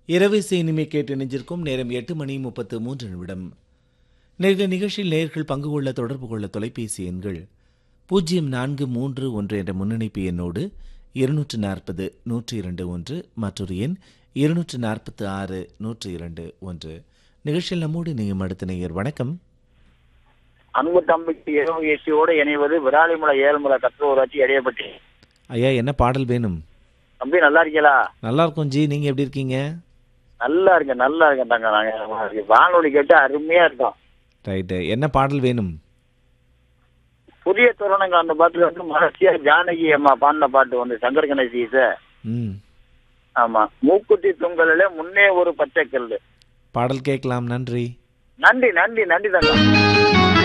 இரவு இனிமை கேட்டு இணைஞ்சிருக்கும் நேரம் எட்டு மணி முப்பத்து மூன்று நிமிடம் நேர்கள் நிகழ்ச்சியில் நேர்கள் பங்கு கொள்ள தொடர்பு கொள்ள தொலைபேசி எண்கள் பூஜ்ஜியம் நான்கு மூன்று ஒன்று என்ற முன்னணிப்பு எண்ணோடு இருநூற்று நாற்பது நூற்றி இரண்டு ஒன்று மற்றொரு எண் இருநூற்று நாற்பத்து ஆறு நூற்றி இரண்டு ஒன்று நிகழ்ச்சியில் நம்மோடு இணையும் அடுத்த நேயர் வணக்கம் அன்பு தம்பிக்கு இரவு ஏசியோடு இணைவது விராலிமலை ஏழுமலை கத்துவராட்சி இடையப்பட்டி ஐயா என்ன பாடல் வேணும் தம்பி நல்லா இருக்கீங்களா நல்லா இருக்கும் ஜி நீங்க எப்படி இருக்கீங்க நல்லா இருக்கேன் நல்லா இருக்கேன் தாங்க நாங்க வானொலி கேட்டு அருமையா இருக்கோம் ரைட்டு என்ன பாடல் வேணும் புதிய தோரணங்கள் அந்த பாட்டுல வந்து மனசியா ஜானகி அம்மா பாடின பாட்டு வந்து சங்கர் கணேசி சார் ம் ஆமா மூக்குத்தி தொங்கலில முன்னே ஒரு பச்சை கல்லு பாடல் கேட்கலாம் நன்றி நன்றி நன்றி நன்றி தங்கம்